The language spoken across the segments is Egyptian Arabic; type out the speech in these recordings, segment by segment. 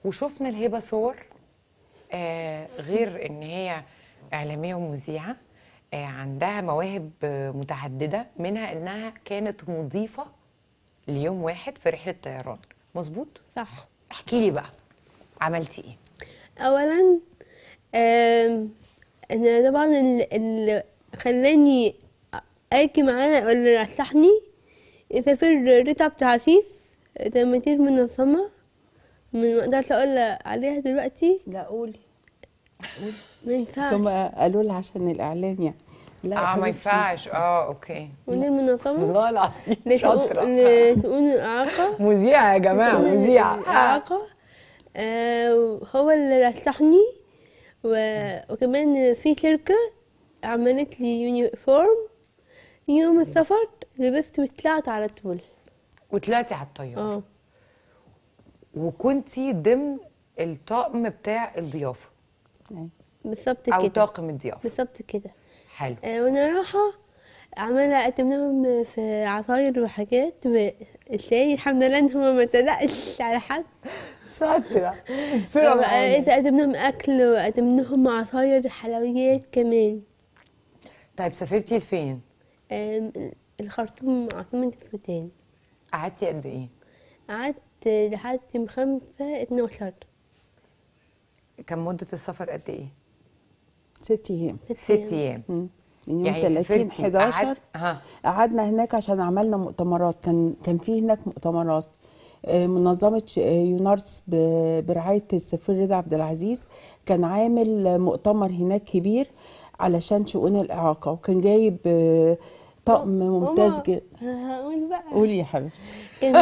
وشفنا الهبه صور آه غير ان هي اعلاميه ومذيعه آه عندها مواهب آه، متعدده منها انها كانت مضيفه ليوم واحد في رحله طيران مظبوط صح احكي لي بقى عملتي ايه اولا آم، انا طبعا ال- اللي خلاني اجي معاه واللي رشحني يسافر ريتا عبد العزيز ده مدير منظمة من ما اقدرش اقول عليها دلوقتي لا قولي ما ينفعش ثم قالوا لها عشان الاعلان يعني لا يا اه ما حبيبتي. ينفعش اه اوكي مدير منظمة والله العظيم لشؤون شاطره لشؤون الإعاقة مذيعه يا جماعه مذيعه آه. الإعاقة آه، هو اللي رشحني و- وكمان في شركة عملت لي يونيفورم يوم السفر لبست وطلعت على طول وطلعتي على الطياره اه وكنتي ضمن الطقم بتاع الضيافه أيوة. بالظبط او كده طاقم الضيافه بالظبط كده حلو آه، وانا رايحة عمالة اقدم لهم في عصاير وحاجات وازاي الحمد لله ان هو ما تلقش على حد شاطره بقيت اقدم لهم اكل واقدم لهم عصاير حلويات كمان طيب سافرتي لفين؟ آم، الخرطوم عاصمة السودان قعدتي قد ايه؟ قعدت لحد يوم خمسة اتناشر كان مده السفر قد ايه؟ ست ايام ست ايام مم. من يوم يعني 30 سافرتي 11 قعدت- ها قعدنا هناك عشان عملنا مؤتمرات كان كان في هناك مؤتمرات آه، منظمة ش- آه، يونارس ب- برعاية السفير رضا عبد العزيز كان عامل مؤتمر هناك كبير علشان شؤون الإعاقة وكان جايب آه، طقم ممتاز ماما، جدا أنا هقول بقى قولي يا حبيبتي كان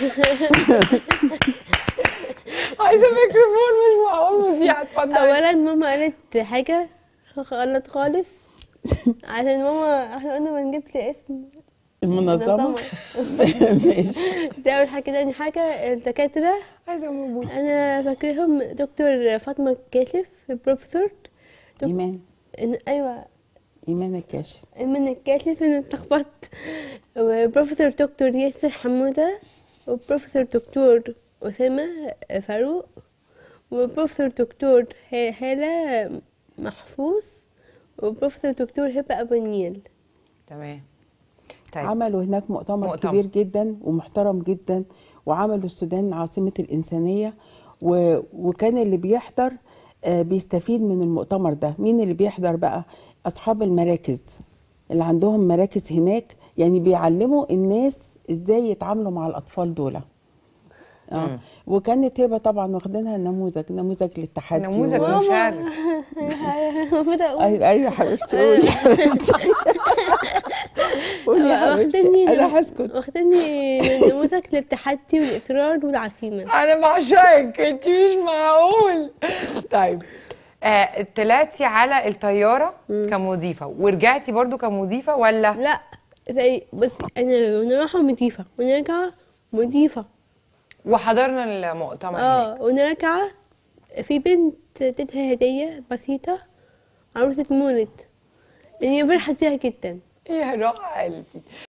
عايزه ميكروفون مش معقول مذيعه اتفضلي اولا ماما قالت حاجة غلط خالص عشان ماما احنا قلنا ما نجيبش اسم المنظمة ماشي دي اول حاجة تاني حاجة الدكاترة عايزه مبوس انا فاكرهم دكتور فاطمة كاشف بروفيسور دك- إيمان إن- ايوه إيمان الكاشف من الكاشف انا اتلخبطت وبروفيسور دكتور ياسر حمودة وبروفيسور دكتور أسامة فاروق وبروفيسور دكتور ه- هالة محفوظ وبروفيسور دكتور هبة أبو النيل تمام طيب عملوا هناك مؤتمر, مؤتمر. كبير جدا ومحترم جدا وعملوا السودان عاصمة الإنسانية و... وكان اللي بيحضر آه، بيستفيد من المؤتمر ده مين اللي بيحضر بقى أصحاب المراكز اللي عندهم مراكز هناك يعني بيعلموا الناس ازاي يتعاملوا مع الأطفال دول اه وكانت هبه طبعا واخدينها نموذج نموذج للتحدي نموذج و... مشرف المفروض اقول ايوه ايوه حبيبتي قولي قولي يا واخدني حبيبتي نمو- انا هسكت واخدني نموذج للتحدي والاصرار والعزيمه انا بعشقك انت مش معقول طيب آه طلعتي على الطياره كمضيفه ورجعتي برضو كمضيفه ولا لا زي بس انا وانا رايحه مضيفه وانا راجعه مضيفه وحضرنا المؤتمر هناك اه وانا راجعه في بنت اديتها هديه بسيطه عروسه مولد يعني فرحت بيها جدا يا روح قلبي